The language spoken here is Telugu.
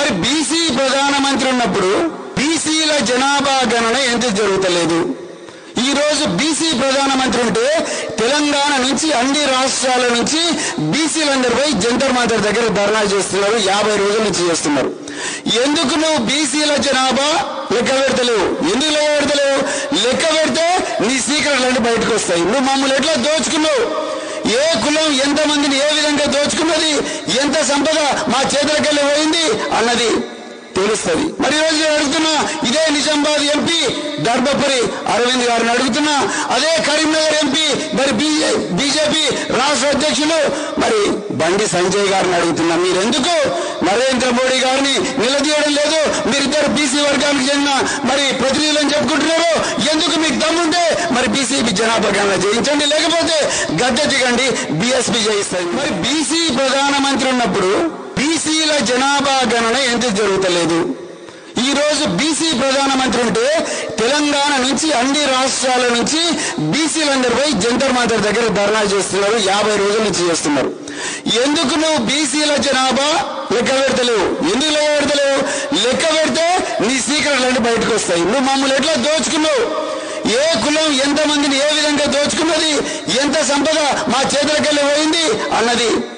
మరి బీసీ ప్రధానమంత్రి ఉన్నప్పుడు బీసీల జనాభా గణన ఎందుకు జరుగుతలేదు ఈ రోజు బీసీ ప్రధానమంత్రి ఉంటే తెలంగాణ నుంచి అన్ని రాష్ట్రాల నుంచి బీసీలందరూ పోయి జంతర్ మంతర్ దగ్గర ధర్నా చేస్తున్నారు యాభై రోజుల నుంచి చేస్తున్నారు ఎందుకు నువ్వు బీసీల జనాభా లెక్క పెడతలేవు ఎందుకు లెక్క పెడతలేవు లెక్క పెడితే నీ సీక్రెట్లన్నీ బయటకు వస్తాయి నువ్వు మమ్మల్ని ఎట్లా దోచుకున్నావు ఏ కులం ఎంత మందిని ఏ విధంగా దోచుకున్నది ఎంత సంపద మా చేతులకెళ్ళి పోయింది అన్నది తెలుస్తుంది మరి ఈ రోజు నేను అడుగుతున్నా ఇదే నిజామాబాద్ ఎంపీ దర్భపురి అరవింద్ గారిని అడుగుతున్నా అదే కరీంనగర్ ఎంపీ మరి బీజేపీ రాష్ట్ర అధ్యక్షులు మరి బండి సంజయ్ గారిని అడుగుతున్నా మీరెందుకు నరేంద్ర మోడీ గారిని నిలదీయడం లేదు మీరిద్దరు బీసీ వర్గానికి చెందిన మరి ప్రతినిధులని చెప్పుకుంటున్నారు ఎందుకు మీకు దమ్ముంటే మరి బీసీపీ జనాభా గణన చేయించండి లేకపోతే గద్దె దిగండి బీఎస్పీ చేయిస్తుంది మరి బీసీ ప్రధానమంత్రి ఉన్నప్పుడు బీసీల జనాభా గణన ఎందుకు జరుగుతలేదు ఈ రోజు బీసీ ప్రధానమంత్రి ఉంటే తెలంగాణ నుంచి అన్ని రాష్ట్రాల నుంచి బీసీలందరూ పోయి జంతర్ మంతర్ దగ్గర ధర్నా చేస్తున్నారు యాభై రోజుల నుంచి చేస్తున్నారు ఎందుకు నువ్వు బీసీల జనాభా లెక్క పెడతలేవు ఎందుకు లెక్క పెడతలేవు లెక్క పెడితే నీ సీక్రెట్లన్నీ బయటకు వస్తాయి నువ్వు మమ్మల్ని ఎట్లా దోచుకున్నావు ఏ కులం ఎంత మందిని ఏ విధంగా దోచుకున్నది ఎంత సంపద మా చేతులకెళ్ళి పోయింది అన్నది